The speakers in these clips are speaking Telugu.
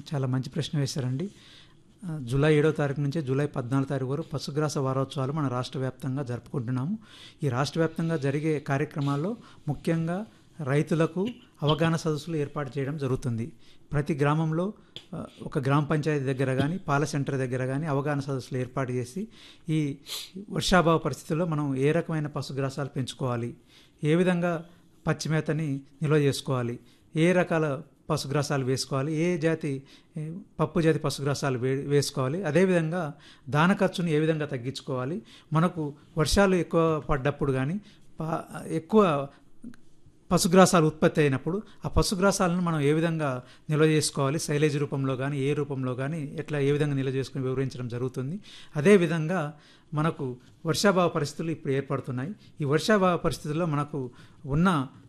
చాలా మంచి ప్రశ్న వేశారండి ఆ, జూలై ఏడో తారీఖు నుంచి జూలై పద్నాలుగు తారీఖు వరకు పశుగ్రాస వారోత్సవాలు మన రాష్ట్ర వ్యాప్తంగా జరుపుకుంటున్నాము ఈ రాష్ట్ర వ్యాప్తంగా జరిగే కార్యక్రమాల్లో ముఖ్యంగా రైతులకు అవగాహన సదస్సులు ఏర్పాటు చేయడం జరుగుతుంది ప్రతి గ్రామంలో ఆ, ఒక గ్రామ పంచాయతీ దగ్గర కానీ పాల సెంటర్ దగ్గర కానీ అవగాహన సదస్సులు ఏర్పాటు చేసి ఈ వర్షాభావ పరిస్థితుల్లో మనం ఏ రకమైన పశుగ్రాసాలు పెంచుకోవాలి ఏ విధంగా పచ్చిమేతని నిల్వ చేసుకోవాలి ఏ రకాల పశుగ్రాసాలు వేసుకోవాలి ఏ జాతి ఏ, పప్పు జాతి పశుగ్రాసాలు వే వేసుకోవాలి అదేవిధంగా దాన ఖర్చును ఏ విధంగా తగ్గించుకోవాలి మనకు వర్షాలు ఎక్కువ పడ్డప్పుడు కానీ పా- ఎక్కువ పశుగ్రాసాలు ఉత్పత్తి అయినప్పుడు ఆ పశుగ్రాసాలను మనం ఏ విధంగా నిల్వ చేసుకోవాలి శైలేజ్ రూపంలో కానీ ఏ రూపంలో కానీ ఎట్లా ఏ విధంగా నిల్వ చేసుకుని వివరించడం జరుగుతుంది అదేవిధంగా మనకు వర్షాభావ పరిస్థితులు ఇప్పుడు ఏర్పడుతున్నాయి ఈ వర్షాభావ పరిస్థితుల్లో మనకు ఉన్న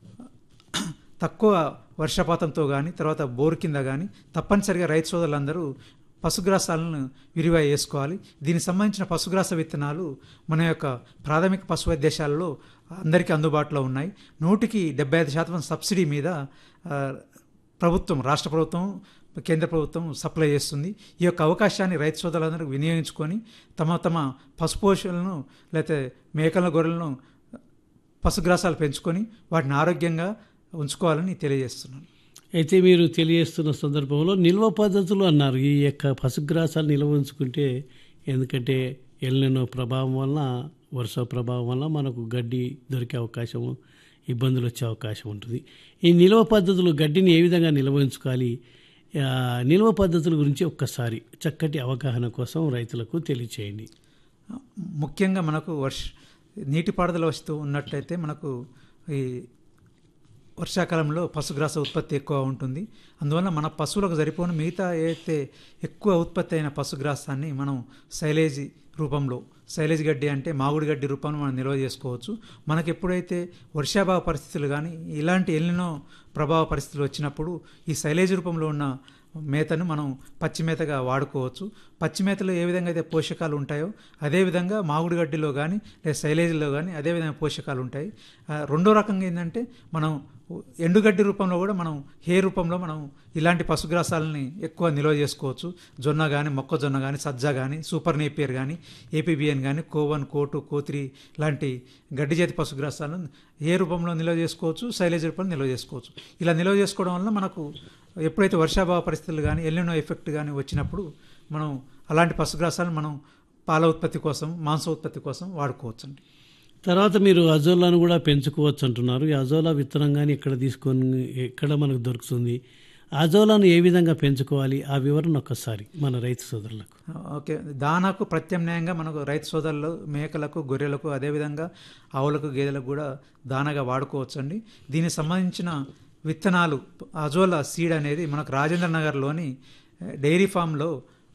తక్కువ వర్షపాతంతో కానీ తర్వాత బోరు కింద కానీ తప్పనిసరిగా రైతు సోదరులందరూ పశుగ్రాసాలను విరివా వేసుకోవాలి దీనికి సంబంధించిన పశుగ్రాస విత్తనాలు మన యొక్క ప్రాథమిక పశు వైద్యశాలలో అందరికీ అందుబాటులో ఉన్నాయి నూటికి డెబ్బై ఐదు శాతం సబ్సిడీ మీద ఆ, ప్రభుత్వం రాష్ట్ర ప్రభుత్వం కేంద్ర ప్రభుత్వం సప్లై చేస్తుంది ఈ యొక్క అవకాశాన్ని రైతు సోదరులందరూ వినియోగించుకొని తమ తమ పశుపోషణలను లేకపోతే మేకల గొర్రెలను పశుగ్రాసాలు పెంచుకొని వాటిని ఆరోగ్యంగా ఉంచుకోవాలని తెలియజేస్తున్నాను అయితే మీరు తెలియజేస్తున్న సందర్భంలో నిల్వ పద్ధతులు అన్నారు ఈ యొక్క పశుగ్రాసాలు నిల్వ ఉంచుకుంటే ఎందుకంటే ఎల్నెనో ప్రభావం వలన వర్ష ప్రభావం వల్ల మనకు గడ్డి దొరికే అవకాశం ఇబ్బందులు వచ్చే అవకాశం ఉంటుంది ఈ నిల్వ పద్ధతులు గడ్డిని ఏ విధంగా నిల్వ ఉంచుకోవాలి ఆ, నిల్వ పద్ధతుల గురించి ఒక్కసారి చక్కటి అవగాహన కోసం రైతులకు తెలియచేయండి ముఖ్యంగా మనకు వర్ష నీటిపారుదల వస్తూ ఉన్నట్టయితే మనకు ఈ వర్షాకాలంలో పశుగ్రాస ఉత్పత్తి ఎక్కువ ఉంటుంది అందువల్ల మన పశువులకు సరిపోని మిగతా ఏదైతే ఎక్కువ ఉత్పత్తి అయిన పశుగ్రాసాన్ని మనం సైలేజ్ రూపంలో సైలేజ్ గడ్డి అంటే మాగుడి గడ్డి రూపంలో మనం నిల్వ చేసుకోవచ్చు మనకు ఎప్పుడైతే వర్షాభావ పరిస్థితులు కానీ ఇలాంటి ఎన్నెన్నో ప్రభావ పరిస్థితులు వచ్చినప్పుడు ఈ సైలేజ్ రూపంలో ఉన్న మేతను మనం పచ్చి మేతగా వాడుకోవచ్చు పచ్చి మేతలో ఏ విధంగా అయితే పోషకాలు ఉంటాయో అదేవిధంగా మామిడి గడ్డిలో కానీ లేదా సైలేజ్లో కానీ అదేవిధంగా పోషకాలు ఉంటాయి ఆ, రెండో రకంగా ఏంటంటే మనం ఎండుగడ్డి రూపంలో కూడా మనం హే రూపంలో మనం ఇలాంటి పశుగ్రాసాలని ఎక్కువ నిల్వ చేసుకోవచ్చు జొన్న కానీ మొక్కజొన్న కానీ సజ్జ కానీ సూపర్ నేపియర్ కానీ ఏపీబిఎన్ కానీ కోవన్ కోటు కోత్రి లాంటి గడ్డి జాతి పశుగ్రాసాలను ఏ రూపంలో నిల్వ చేసుకోవచ్చు శైలేజ్ రూపంలో నిల్వ చేసుకోవచ్చు ఇలా నిల్వ చేసుకోవడం వల్ల మనకు ఎప్పుడైతే వర్షాభావ పరిస్థితులు కానీ ఎల్లినో ఎఫెక్ట్ కానీ వచ్చినప్పుడు మనం అలాంటి పశుగ్రాసాలను మనం పాల ఉత్పత్తి కోసం మాంస ఉత్పత్తి కోసం వాడుకోవచ్చండి తర్వాత మీరు అజోలాను కూడా పెంచుకోవచ్చు అంటున్నారు ఈ అజోలా విత్తనం కానీ ఎక్కడ తీసుకొని ఎక్కడ మనకు దొరుకుతుంది అజోలాను ఏ విధంగా పెంచుకోవాలి ఆ వివరణ ఒక్కసారి మన రైతు సోదరులకు ఓకే దానాకు ప్రత్యామ్నాయంగా మనకు రైతు సోదరులు మేకలకు గొర్రెలకు అదేవిధంగా ఆవులకు గేదెలకు కూడా దానాగా వాడుకోవచ్చు అండి దీనికి సంబంధించిన విత్తనాలు అజోలా సీడ్ అనేది మనకు రాజేంద్ర నగర్లోని డైరీ ఫామ్లో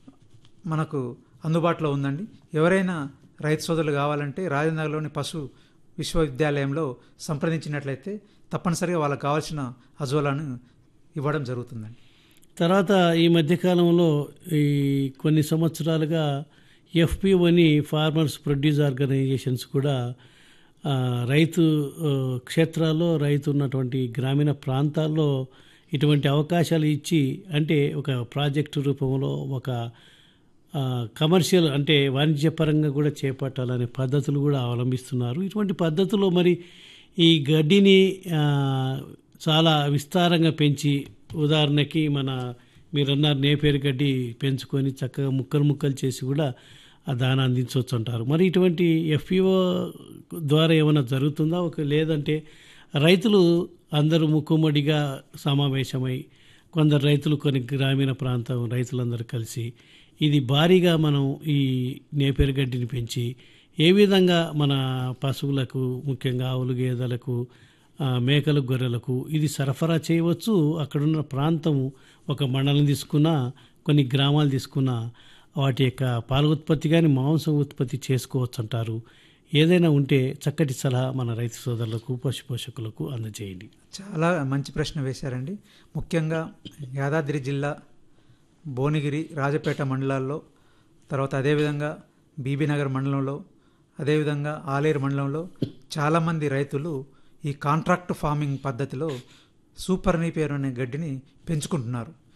మనకు అందుబాటులో ఉందండి ఎవరైనా రైతు సోదరులు కావాలంటే రాజేంద్రలోని పశు విశ్వవిద్యాలయంలో సంప్రదించినట్లయితే తప్పనిసరిగా వాళ్ళకి కావాల్సిన అజోలాను ఇవ్వడం జరుగుతుందండి తర్వాత ఈ మధ్యకాలంలో ఈ కొన్ని సంవత్సరాలుగా ఎఫ్పిఓ అని ఫార్మర్స్ ప్రొడ్యూస్ ఆర్గనైజేషన్స్ కూడా ఆ, రైతు ఆ, క్షేత్రాల్లో రైతు ఉన్నటువంటి గ్రామీణ ప్రాంతాల్లో ఇటువంటి అవకాశాలు ఇచ్చి అంటే ఒక ప్రాజెక్టు రూపంలో ఒక ఆ, కమర్షియల్ అంటే వాణిజ్యపరంగా కూడా చేపట్టాలనే పద్ధతులు కూడా అవలంబిస్తున్నారు ఇటువంటి పద్ధతుల్లో మరి ఈ గడ్డిని ఆ, చాలా విస్తారంగా పెంచి ఉదాహరణకి మన మీరన్నారు నేపేరు గడ్డి పెంచుకొని చక్కగా ముక్కలు ముక్కలు చేసి కూడా ఆ దాన అందించవచ్చు అంటారు మరి ఇటువంటి ఎఫ్పిఓ ద్వారా ఏమైనా జరుగుతుందా ఒక లేదంటే రైతులు అందరూ ముక్కుమడిగా సమావేశమై కొందరు రైతులు కొన్ని గ్రామీణ ప్రాంతం రైతులందరూ కలిసి ఇది భారీగా మనం ఈ నేపేరు గడ్డిని పెంచి ఏ విధంగా మన పశువులకు ముఖ్యంగా ఆవులు గేదెలకు ఆ, మేకలు గొర్రెలకు ఇది సరఫరా చేయవచ్చు అక్కడున్న ప్రాంతము ఒక మండలం తీసుకున్న కొన్ని గ్రామాలు తీసుకున్న వాటి యొక్క పాల ఉత్పత్తి కానీ మాంసం ఉత్పత్తి చేసుకోవచ్చు అంటారు ఏదైనా ఉంటే చక్కటి సలహా మన రైతు సోదరులకు పశు పోషకులకు అందజేయండి చాలా మంచి ప్రశ్న వేశారండి ముఖ్యంగా యాదాద్రి జిల్లా భువనగిరి రాజపేట మండలాల్లో తర్వాత అదేవిధంగా బీబీనగర్ మండలంలో అదేవిధంగా ఆలేరు మండలంలో చాలామంది రైతులు ఈ కాంట్రాక్ట్ ఫార్మింగ్ పద్ధతిలో సూపర్ నీపేరు అనే గడ్డిని పెంచుకుంటున్నారు